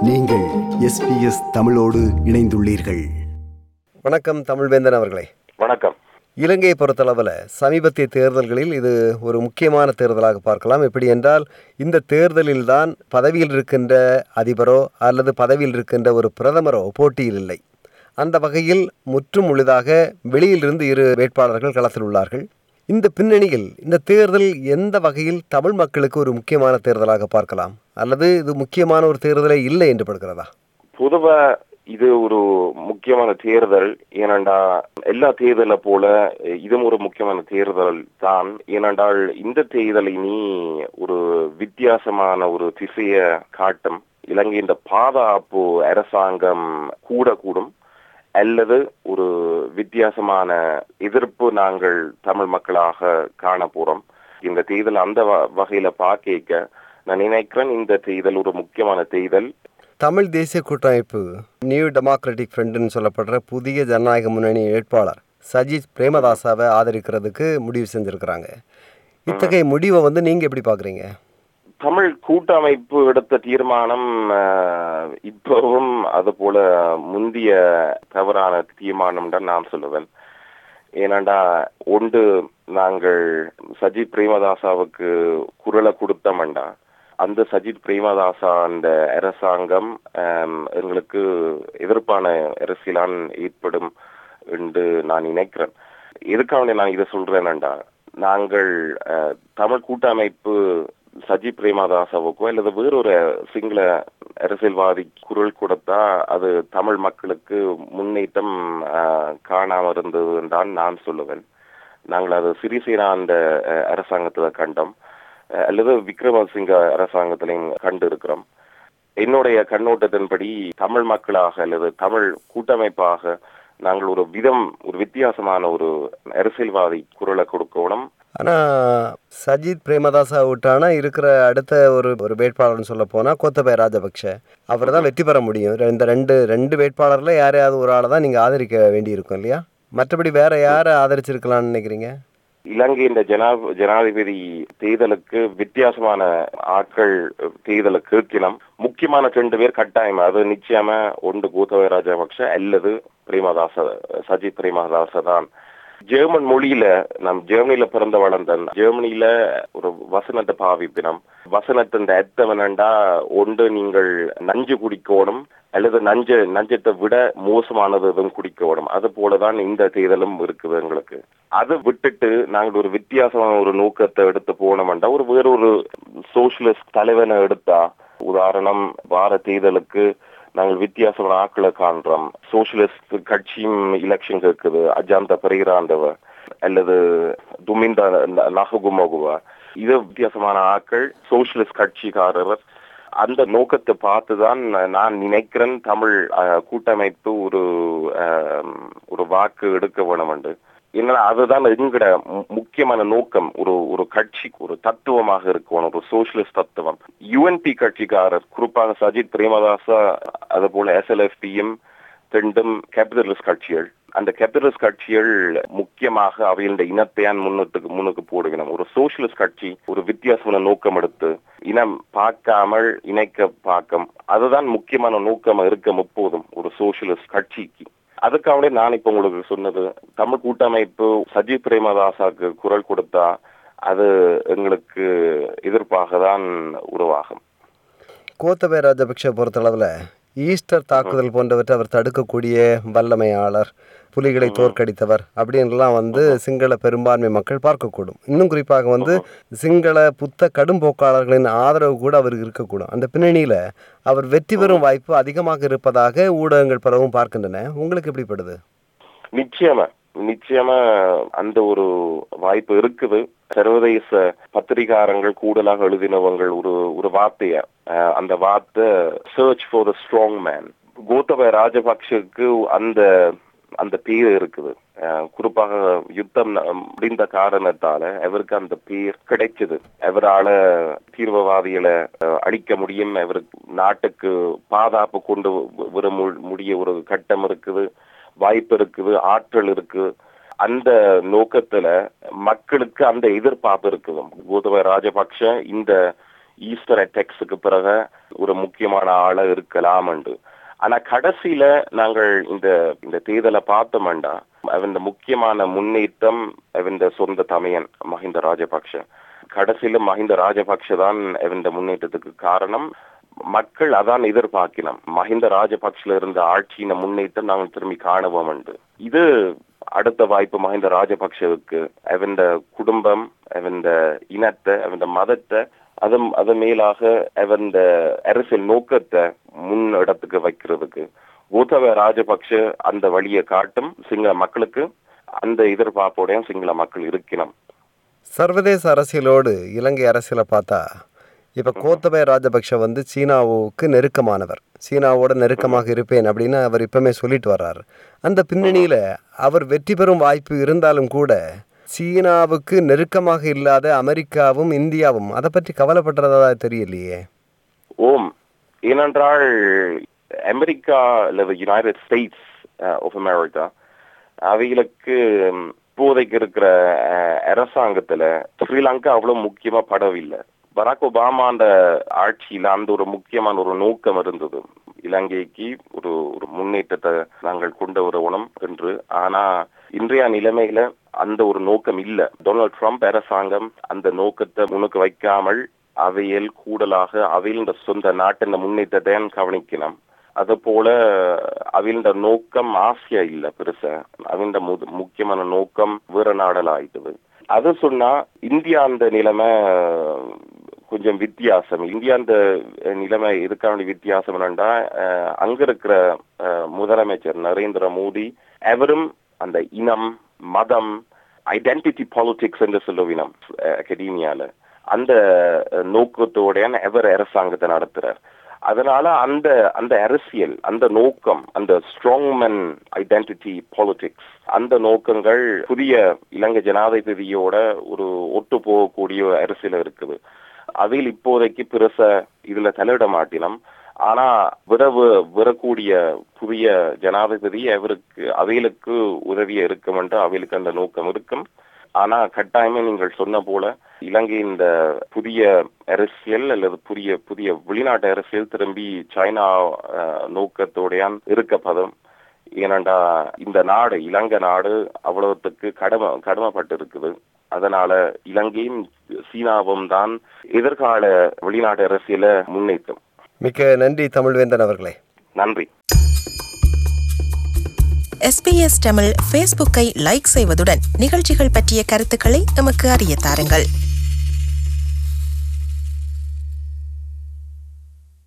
நீங்கள் எஸ்பிஎஸ் தமிழோடு இணைந்துள்ளீர்கள் வணக்கம் தமிழ்வேந்தன் அவர்களே வணக்கம் இலங்கையை பொறுத்தளவில் சமீபத்திய தேர்தல்களில் இது ஒரு முக்கியமான தேர்தலாக பார்க்கலாம் எப்படி என்றால் இந்த தேர்தலில்தான் பதவியில் இருக்கின்ற அதிபரோ அல்லது பதவியில் இருக்கின்ற ஒரு பிரதமரோ போட்டியில் இல்லை அந்த வகையில் முற்றும் முழுதாக வெளியிலிருந்து இரு வேட்பாளர்கள் களத்தில் உள்ளார்கள் இந்த பின்னணியில் இந்த தேர்தல் எந்த வகையில் தமிழ் மக்களுக்கு ஒரு முக்கியமான தேர்தலாக பார்க்கலாம் அல்லது இது முக்கியமான ஒரு தேர்தலே இல்லை என்று படுகிறதா பொதுவா இது ஒரு முக்கியமான தேர்தல் ஏனென்றா எல்லா தேர்தலை போல இதுவும் ஒரு முக்கியமான தேர்தல் தான் ஏனென்றால் இந்த தேர்தலை நீ ஒரு வித்தியாசமான ஒரு திசைய காட்டும் இலங்கையின் பாதுகாப்பு அரசாங்கம் கூட கூடும் அல்லது ஒரு வித்தியாசமான எதிர்ப்பு நாங்கள் தமிழ் மக்களாக காண போறோம் இந்த தேர்தல் அந்த வ- வகையில பார்க்க நான் நினைக்கிறேன் இந்த தேர்தல் ஒரு முக்கியமான தேர்தல் தமிழ் தேசிய கூட்டமைப்பு நியூ டெமோக்ராட்டிக் ஃப்ரண்ட்னு சொல்லப்படுற புதிய ஜனநாயக முன்னணி வேட்பாளர் சஜித் பிரேமதாசாவை ஆதரிக்கிறதுக்கு முடிவு செஞ்சிருக்கிறாங்க இத்தகைய முடிவை வந்து நீங்க எப்படி பாக்குறீங்க தமிழ் கூட்டமைப்பு எடுத்த தீர்மானம் அஹ், இப்பவும் அது போல முந்திய தவறான தீர்மானம் தான் நான் சொல்லுவேன் ஏனண்டா ஒன்று நாங்கள் சஜித் பிரேமதாசாவுக்கு குரலை கொடுத்தோம்டா அந்த சஜித் பிரேமதாசா அந்த அரசாங்கம் அஹ், எங்களுக்கு எதிர்ப்பான அரசியலான் ஏற்படும் என்று நான் நினைக்கிறேன் எதுக்காக நான் இதை சொல்றேன்டா நாங்கள் அஹ், தமிழ் கூட்டமைப்பு சஜித் பிரேமதாசாவுக்கோ அல்லது வேறொரு சிங்கள அரசியல்வாதி குரல் கொடுத்தா அது தமிழ் மக்களுக்கு முன்னேற்றம் அஹ், காணாம இருந்தது தான் நான் சொல்லுவேன் நாங்கள் அது சிறிசேனா அந்த அஹ், அரசாங்கத்துல கண்டோம் அஹ், அல்லது விக்ரமசிங்க அரசாங்கத்திலையும் கண்டு இருக்கிறோம் என்னுடைய கண்ணோட்டத்தின்படி தமிழ் மக்களாக அல்லது தமிழ் கூட்டமைப்பாக நாங்கள் ஒரு விதம் ஒரு வித்தியாசமான ஒரு அரசியல்வாதி குரலை கொடுக்கணும் ஆனா சஜித் பிரேமதாசா விட்டானா இருக்கிற அடுத்த ஒரு ஒரு வேட்பாளர்னு சொல்ல போனா கோத்தபய ராஜபக்ஷ அவர் தான் வெற்றி பெற முடியும் இந்த ரெண்டு ரெண்டு வேட்பாளர்ல யாரையாவது ஒரு ஆளை தான் நீங்க ஆதரிக்க வேண்டியிருக்கும் இல்லையா மற்றபடி வேற யாரை ஆதரிச்சிருக்கலாம்னு நினைக்கிறீங்க இலங்கை இந்த ஜனா ஜனாதிபதி தேர்தலுக்கு வித்தியாசமான ஆட்கள் தேர்தலுக்கு கேட்கலாம் முக்கியமான ரெண்டு பேர் கட்டாயம் அது நிச்சயமா ஒன்று கோத்தபய ராஜபக்ஷ அல்லது பிரேமதாச சஜித் பிரேமதாச தான் ஜெர்மன் மொழியில நம் ஜெர்மனில பிறந்த வளர்ந்தன் ஜெர்மனில ஒரு வசனத்தை பாவிப்பினம் வசனத்தின் அர்த்தம் என்னண்டா ஒன்று நீங்கள் நஞ்சு குடிக்கணும் அல்லது நஞ்சு நஞ்சத்தை விட மோசமானது எதுவும் குடிக்கணும் அது போலதான் இந்த தேர்தலும் இருக்குது எங்களுக்கு அதை விட்டுட்டு நாங்கள் ஒரு வித்தியாசமான ஒரு நோக்கத்தை எடுத்து போனோம்டா ஒரு வேறொரு சோசியலிஸ்ட் தலைவனை எடுத்தா உதாரணம் வார தேர்தலுக்கு நாங்கள் வித்தியாசமான ஆட்களை காண்றோம் சோசியலிஸ்ட் கட்சியும் எலெக்ஷன் கேட்குது அஜாந்த பெரியராண்டவ அல்லது துமிந்த நககுமகுவா இது வித்தியாசமான ஆட்கள் சோசியலிஸ்ட் கட்சிக்காரர் அந்த நோக்கத்தை பார்த்துதான் நான் நினைக்கிறேன் தமிழ் அஹ், கூட்டமைப்பு ஒரு அஹ், ஒரு வாக்கு எடுக்க வேணும் என்று என்னன்னா அதுதான் எங்கட மு- முக்கியமான நோக்கம் ஒரு ஒரு கட்சி ஒரு தத்துவமாக இருக்கணும் ஒரு சோசியலிஸ்ட் தத்துவம் யுஎன்பி கட்சிக்காரர் குறிப்பாக சஜித் பிரேமதாசா அது போல எஸ்எல்எஃபியும் ரெண்டும் கேபிட்டலிஸ்ட் கட்சிகள் அந்த கேபிட்டலிஸ்ட் கட்சிகள் முக்கியமாக அவையின் இனத்தையான் முன்னுக்கு முன்னுக்கு போடுவினம் ஒரு சோசியலிஸ்ட் கட்சி ஒரு வித்தியாசமான நோக்கம் எடுத்து இனம் பார்க்காமல் இணைக்க பார்க்கும் அதுதான் முக்கியமான நோக்கம் இருக்க முப்போதும் ஒரு சோசியலிஸ்ட் கட்சிக்கு அதுக்காகவே நான் இப்ப உங்களுக்கு சொன்னது தமிழ் கூட்டமைப்பு சஜித் பிரேமதாசாக்கு குரல் கொடுத்தா அது எங்களுக்கு எதிர்ப்பாக தான் உருவாகும் கோத்தபய ராஜபக்ஷ பொறுத்தளவில் ஈஸ்டர் தாக்குதல் போன்றவற்றை அவர் தடுக்கக்கூடிய வல்லமையாளர் புலிகளை தோற்கடித்தவர் அப்படின்லாம் வந்து சிங்கள பெரும்பான்மை மக்கள் பார்க்கக்கூடும் இன்னும் குறிப்பாக வந்து சிங்கள புத்த கடும் போக்காளர்களின் ஆதரவு கூட அவருக்கு இருக்கக்கூடும் அந்த பின்னணியில் அவர் வெற்றி பெறும் வாய்ப்பு அதிகமாக இருப்பதாக ஊடகங்கள் பலவும் பார்க்கின்றன உங்களுக்கு எப்படிப்படுது நிச்சயமா நிச்சயமா அந்த ஒரு வாய்ப்பு இருக்குது சர்வதேச பத்திரிகாரங்கள் கூடுதலாக எழுதினவங்கள் ஒரு ஒரு வார்த்தைய அஹ், அந்த வார்த்தை search for the strong man Gotabaya ராஜபக்ஷக்கு அந்த அந்த பேர் இருக்குது அஹ், குறிப்பாக யுத்தம் ந- முடிந்த காரணத்தால அவருக்கு அந்த பேர் கிடைச்சது அவரால தீவிரவாதிகளை அஹ், அழிக்க முடியும் அவருக்கு நாட்டுக்கு பாதுகாப்பு கொண்டு வ- வர மு- முடிய ஒரு கட்டம் இருக்குது வாய்ப்பு இருக்குது ஆற்றல் இருக்கு அந்த நோக்கத்துல மக்களுக்கு அந்த எதிர்பார்ப்பு இருக்குது கோத்தபய ராஜபக்ஷ இந்த ஈஸ்டர் அட்டாக்ஸுக்கு பிறகு ஒரு முக்கியமான ஆளா இருக்கலாம் என்று ஆனா கடைசியில நாங்கள் இந்த இந்த தேர்தலை பார்த்தோம்டா அவன் முக்கியமான முன்னேற்றம் அவன் சொந்த தமையன் மஹிந்த ராஜபக்ஷ கடைசியில மஹிந்த ராஜபக்ஷ தான் அவன் முன்னேற்றத்துக்கு காரணம் மக்கள் அதான் எதிர்பார்க்கினோம் மஹிந்த ராஜபக்ஷல இருந்த ஆட்சியின முன்னேற்றம் நாங்கள் திரும்பி காணுவோம் என்று இது அடுத்த வாய்ப்பு மஹிந்த ராஜபக்ஷவுக்கு அவன் குடும்பம் அவன் இனத்தை அவன் மதத்தை அது அது மேலாக அவன் அரசியல் நோக்கத்தை முன் இடத்துக்கு வைக்கிறதுக்கு கோத்தபய ராஜபக்ஷ அந்த வழியை காட்டும் சிங்கள மக்களுக்கு அந்த எதிர்பார்ப்போடையும் சிங்கள மக்கள் இருக்கணும் சர்வதேச அரசியலோடு இலங்கை அரசியலை பார்த்தா இப்போ கோத்தபய ராஜபக்ஷ வந்து சீனாவுக்கு நெருக்கமானவர் சீனாவோட நெருக்கமாக இருப்பேன் அப்படின்னு அவர் இப்பவுமே சொல்லிட்டு வர்றாரு அந்த பின்னணியில் அவர் வெற்றி பெறும் வாய்ப்பு இருந்தாலும் கூட சீனாவுக்கு நெருக்கமாக இல்லாத அமெரிக்காவும் இந்தியாவும் அதை பற்றி கவலைப்படுறதா தெரியலையே ஓம் ஏனென்றால் அமெரிக்கா அல்லது யுனைடெட் ஸ்டேட்ஸ் ஆஃப் அமெரிக்கா அவைகளுக்கு இப்போதைக்கு இருக்கிற அரசாங்கத்துல ஸ்ரீலங்கா அவ்வளவு முக்கியமா படவில்லை பராக் ஒபாமாண்ட ஆட்சியில அந்த ஒரு முக்கியமான ஒரு நோக்கம் இருந்தது இலங்கைக்கு ஒரு ஒரு முன்னேற்றத்தை நாங்கள் கொண்டு வரணும் என்று ஆனா இன்றைய நிலைமையில அந்த ஒரு நோக்கம் இல்ல டொனால்ட் ட்ரம்ப் அரசாங்கம் அந்த நோக்கத்தை முன்னுக்கு வைக்காமல் அவையில் கூடலாக அவையில் சொந்த நாட்டின் முன்னேற்றத்தை கவனிக்கணும் அது போல அவிழ்ந்த நோக்கம் ஆசையா இல்ல பெருசா அவிழ்ந்த முக்கியமான நோக்கம் வேற நாடல் ஆயிட்டுது அது சொன்னா இந்தியா அந்த நிலைமை கொஞ்சம் வித்தியாசம் இந்தியா அந்த நிலைமை எதுக்கான வித்தியாசம் என்னண்டா அங்க இருக்கிற முதலமைச்சர் நரேந்திர மோடி அவரும் அந்த இனம் மதம் ஐடென்டிட்டி பாலிடிக்ஸ் என்று சொல்லுவினம் அகடீமியால அந்த நோக்கத்தோட எவர் அரசாங்கத்தை நடத்துறார் அதனால அந்த அந்த அரசியல் அந்த நோக்கம் அந்த ஸ்ட்ராங்மேன் ஐடென்டிட்டி பாலிடிக்ஸ் அந்த நோக்கங்கள் புதிய இலங்கை ஜனாதிபதியோட ஒரு ஒட்டு போகக்கூடிய அரசியல் இருக்குது அதில் இப்போதைக்கு பெருச இதுல தலையிட மாட்டினோம் ஆனா விரவு வரக்கூடிய புதிய ஜனாதிபதி அவருக்கு அவைகளுக்கு உதவிய இருக்கும் என்று அவைகளுக்கு அந்த நோக்கம் இருக்கும் ஆனா கட்டாயமே நீங்கள் சொன்ன போல இலங்கை இந்த புதிய அரசியல் அல்லது புதிய புதிய வெளிநாட்டு அரசியல் திரும்பி சைனா நோக்கத்தோடையான் இருக்கப்படும் ஏனண்டா இந்த நாடு இலங்கை நாடு அவ்வளவுத்துக்கு கடமை கடமைப்பட்டு இருக்குது அதனால இலங்கையும் சீனாவும் தான் எதிர்கால வெளிநாட்டு அரசியல முன்னேற்றும் மிக்க நன்றி தமிழ்வேந்தன் அவர்களே நன்றி எஸ்பிஎஸ் தமிழ் ஃபேஸ்புக்கை லைக் செய்வதுடன் நிகழ்ச்சிகள் பற்றிய கருத்துக்களை எமக்கு அறிய தாருங்கள்